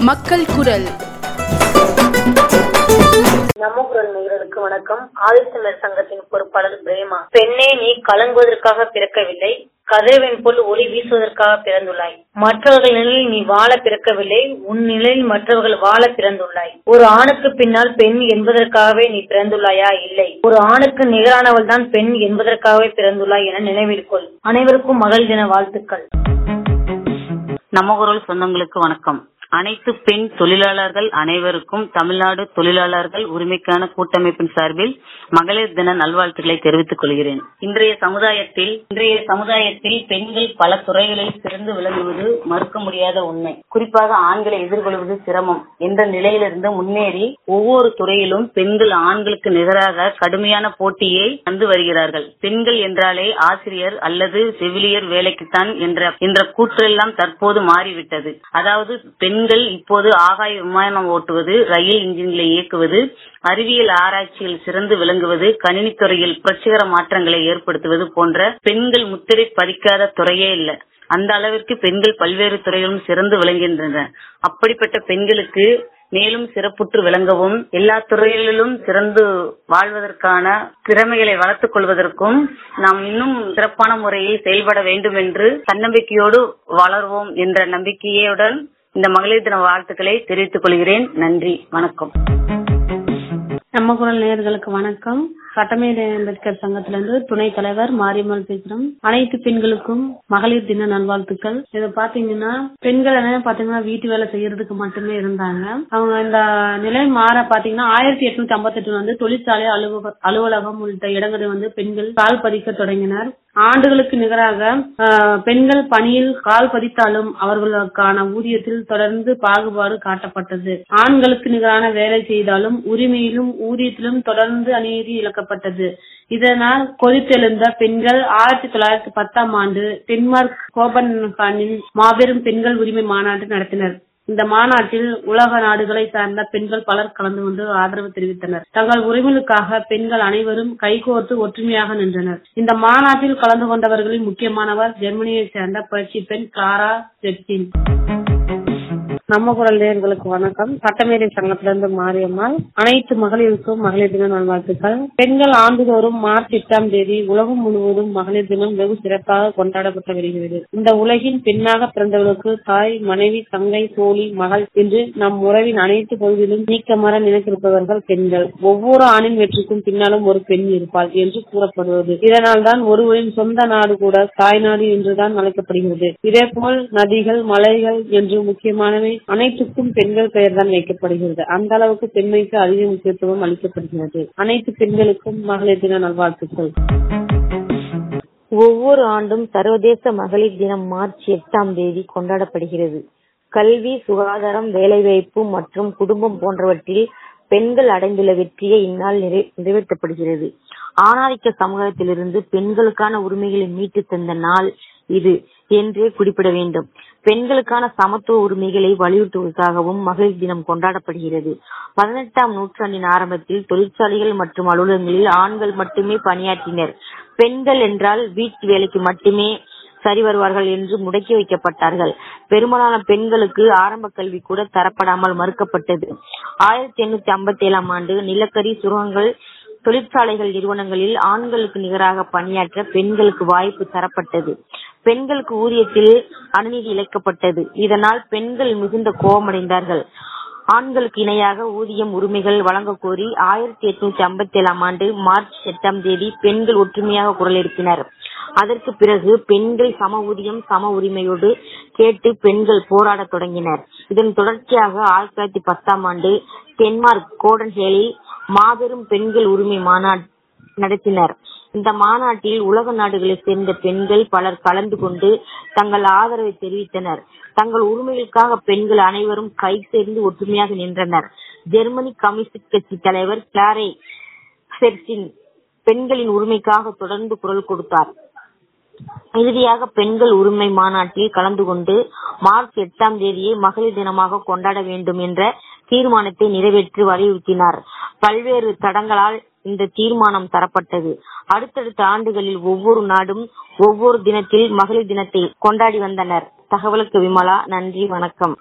மக்கள் குரல் நம்ம குரல் நேயர்களுக்கு வணக்கம் ஆதித்தமிழர் சங்கத்தின் பொறுப்பாளர் பிரேமா பெண்ணே நீ கலங்குவதற்காக பிறக்கவில்லை கதிரவன் போல் ஒளி வீசுவதற்காக பிறந்துள்ளாய் மற்றவர்கள் நிலையில் நீ வாழ பிறக்கவில்லை உன் நிலையில் மற்றவர்கள் வாழ பிறந்துள்ளாய் ஒரு ஆணுக்கு பின்னால் பெண் என்பதற்காகவே நீ பிறந்துள்ளாயா இல்லை ஒரு ஆணுக்கு நிகரானவள் தான் பெண் என்பதற்காகவே பிறந்துள்ளாய் என நினைவில் கொள் அனைவருக்கும் மகள் தின வாழ்த்துக்கள் நம்ம குரல் சொந்தங்களுக்கு வணக்கம் அனைத்து பெண் தொழிலாளர்கள் அனைவருக்கும் தமிழ்நாடு தொழிலாளர்கள் உரிமைக்கான கூட்டமைப்பின் சார்பில் மகளிர் தின நல்வாழ்த்துக்களை தெரிவித்துக் கொள்கிறேன் இன்றைய சமுதாயத்தில் இன்றைய சமுதாயத்தில் பெண்கள் பல துறைகளில் சிறந்து விளங்குவது மறுக்க முடியாத உண்மை குறிப்பாக ஆண்களை எதிர்கொள்வது சிரமம் என்ற நிலையிலிருந்து முன்னேறி ஒவ்வொரு துறையிலும் பெண்கள் ஆண்களுக்கு நிகராக கடுமையான போட்டியை தந்து வருகிறார்கள் பெண்கள் என்றாலே ஆசிரியர் அல்லது செவிலியர் வேலைக்குத்தான் என்ற என்ற கூற்றெல்லாம் தற்போது மாறிவிட்டது அதாவது பெண்கள் இப்போது ஆகாய விமானம் ஓட்டுவது ரயில் இன்ஜின்களை இயக்குவது அறிவியல் ஆராய்ச்சியில் சிறந்து விளங்குவது கணினித்துறையில் புரட்சிகர மாற்றங்களை ஏற்படுத்துவது போன்ற பெண்கள் முத்திரை பதிக்காத துறையே இல்லை அந்த அளவிற்கு பெண்கள் பல்வேறு துறைகளும் சிறந்து விளங்குகின்றனர் அப்படிப்பட்ட பெண்களுக்கு மேலும் சிறப்புற்று விளங்கவும் எல்லா துறைகளிலும் சிறந்து வாழ்வதற்கான திறமைகளை வளர்த்துக் கொள்வதற்கும் நாம் இன்னும் சிறப்பான முறையில் செயல்பட வேண்டும் என்று தன்னம்பிக்கையோடு வளர்வோம் என்ற நம்பிக்கையுடன் இந்த மகளிர் தின வாழ்த்துக்களை தெரிவித்துக் கொள்கிறேன் நன்றி வணக்கம் நம்ம குரல் நேயர்களுக்கு வணக்கம் சட்டமேதை அம்பேத்கர் சங்கத்திலிருந்து துணைத் தலைவர் மாரியம்மாள் பேசுறோம் அனைத்து பெண்களுக்கும் மகளிர் தின நல்வாழ்த்துக்கள் இத பாத்தீங்கன்னா பெண்கள் என்ன பாத்தீங்கன்னா வீட்டு வேலை செய்யறதுக்கு மட்டுமே இருந்தாங்க அவங்க இந்த நிலை மாற பாத்தீங்கன்னா ஆயிரத்தி எட்நூத்தி ஐம்பத்தி எட்டு வந்து தொழிற்சாலை அலுவலக அலுவலகம் உள்ளிட்ட இடங்களில் வந்து பெண்கள் கால் பதிக்க தொடங்கினர் ஆண்டுகளுக்கு நிகராக ஆஹ், பெண்கள் பணியில் கால் பதித்தாலும் அவர்களுக்கான ஊதியத்தில் தொடர்ந்து பாகுபாடு காட்டப்பட்டது ஆண்களுக்கு நிகரான வேலை செய்தாலும் உரிமையிலும் ஊதியத்திலும் தொடர்ந்து அநீதி இழக்கப்பட்டது இதனால் கொதித்தெழுந்த பெண்கள் ஆயிரத்தி தொள்ளாயிரத்தி பத்தாம் ஆண்டு டென்மார்க் கோபன்ஹானில் மாபெரும் பெண்கள் உரிமை மாநாடு நடத்தினர் இந்த மாநாட்டில் உலக நாடுகளை சார்ந்த பெண்கள் பலர் கலந்து கொண்டு ஆதரவு தெரிவித்தனர் தங்கள் உரிமைகளுக்காக பெண்கள் அனைவரும் கைகோர்த்து ஒற்றுமையாக நின்றனர் இந்த மாநாட்டில் கலந்து கொண்டவர்களில் முக்கியமானவர் ஜெர்மனியைச் சேர்ந்த புரட்சி பெண் கிளாரா ஜெப்சின் நம்ம குரல் நேயர்களுக்கு வணக்கம் சட்டமேதை சங்கத்திலிருந்து மாரியம்மாள் அனைத்து மகளிருக்கும் மகளிர் தின நல்வாழ்த்துக்கள் பெண்கள் ஆண்டுதோறும் மார்ச் எட்டாம் தேதி உலகம் முழுவதும் மகளிர் தினம் வெகு சிறப்பாக கொண்டாடப்பட்டு வருகிறது இந்த உலகின் பெண்ணாக பிறந்தவர்களுக்கு தாய் மனைவி தங்கை தோழி மகள் என்று நம் உறவின் அனைத்து பகுதியிலும் நீக்கமர நினைத்திருப்பவர்கள் பெண்கள் ஒவ்வொரு ஆணின் வெற்றிக்கும் பின்னாலும் ஒரு பெண் இருப்பாள் என்று கூறப்படுவது இதனால் தான் ஒருவரின் சொந்த நாடு கூட தாய்நாடு என்றுதான் அழைக்கப்படுகிறது இதேபோல் நதிகள் மலைகள் என்று முக்கியமானவை அனைத்துக்கும் பெண்கள் பெயர் தான் வைக்கப்படுகிறது அந்த அளவுக்கு பெண்மைக்கு அதிக முக்கியத்துவம் அளிக்கப்படுகிறது அனைத்து பெண்களுக்கும் மகளிர் தின நல்வாழ்த்துக்கள் ஒவ்வொரு ஆண்டும் சர்வதேச மகளிர் தினம் மார்ச் எட்டாம் தேதி கொண்டாடப்படுகிறது கல்வி சுகாதாரம் வேலைவாய்ப்பு மற்றும் குடும்பம் போன்றவற்றில் பெண்கள் அடைந்துள்ள வெற்றியை இந்நாள் நிறை- நிறைவேற்றப்படுகிறது ஆணாதிக்க சமூகத்திலிருந்து பெண்களுக்கான உரிமைகளை மீட்டு தந்த நாள் இது என்றே குறிப்பிட வேண்டும் பெண்களுக்கான சமத்துவ உரிமைகளை வலியுறுத்துவதற்காகவும் மகளிர் தினம் கொண்டாடப்படுகிறது பதினெட்டாம் நூற்றாண்டின் ஆரம்பத்தில் தொழிற்சாலைகள் மற்றும் அலுவலகங்களில் ஆண்கள் மட்டுமே பணியாற்றினர் பெண்கள் என்றால் வீட்டு வேலைக்கு மட்டுமே சரி வருவார்கள் என்று முடக்கி வைக்கப்பட்டார்கள் பெரும்பாலான பெண்களுக்கு ஆரம்ப கல்வி கூட தரப்படாமல் மறுக்கப்பட்டது ஆயிரத்தி எண்ணூத்தி ஐம்பத்தி ஏழாம் ஆண்டு நிலக்கரி சுரங்கங்கள் தொழிற்சாலைகள் நிறுவனங்களில் ஆண்களுக்கு நிகராக பணியாற்ற பெண்களுக்கு வாய்ப்பு தரப்பட்டது பெண்களுக்கு ஊதியத்தில் அநீதி இழைக்கப்பட்டது இதனால் பெண்கள் மிகுந்த கோபமடைந்தார்கள் ஆண்களுக்கு இணையாக ஊதியம் உரிமைகள் வழங்க கோரி ஆயிரத்தி எட்நூத்தி ஐம்பத்தி ஏழாம் ஆண்டு மார்ச் எட்டாம் தேதி பெண்கள் ஒற்றுமையாக குரல் எழுப்பினர் அதற்கு பிறகு பெண்கள் சம ஊதியம் சம உரிமையோடு கேட்டு பெண்கள் போராடத் தொடங்கினர் இதன் தொடர்ச்சியாக ஆயிரத்தி தொள்ளாயிரத்தி பத்தாம் ஆண்டு டென்மார்க் கோடன்ஹேலில் மாபெரும் பெண்கள் உரிமை மாநாடு நடத்தினர் இந்த மாநாட்டில் உலக நாடுகளைச் சேர்ந்த பெண்கள் பலர் கலந்து கொண்டு தங்கள் ஆதரவை தெரிவித்தனர் தங்கள் உரிமைகளுக்காக பெண்கள் அனைவரும் கை சேர்ந்து ஒற்றுமையாக நின்றனர் ஜெர்மனி கம்யூனிஸ்ட் கட்சி தலைவர் கிளாரே செர்சின் பெண்களின் உரிமைக்காக தொடர்ந்து குரல் கொடுத்தார் இறுதியாக பெண்கள் உரிமை மாநாட்டில் கலந்து கொண்டு மார்ச் எட்டாம் தேதியை மகளிர் தினமாக கொண்டாட வேண்டும் என்ற தீர்மானத்தை நிறைவேற்றி வலியுறுத்தினார் பல்வேறு தடங்களால் இந்த தீர்மானம் தரப்பட்டது அடுத்தடுத்த ஆண்டுகளில் ஒவ்வொரு நாடும் ஒவ்வொரு தினத்தில் மகளிர் தினத்தை கொண்டாடி வந்தனர் தகவலுக்கு விமலா நன்றி வணக்கம்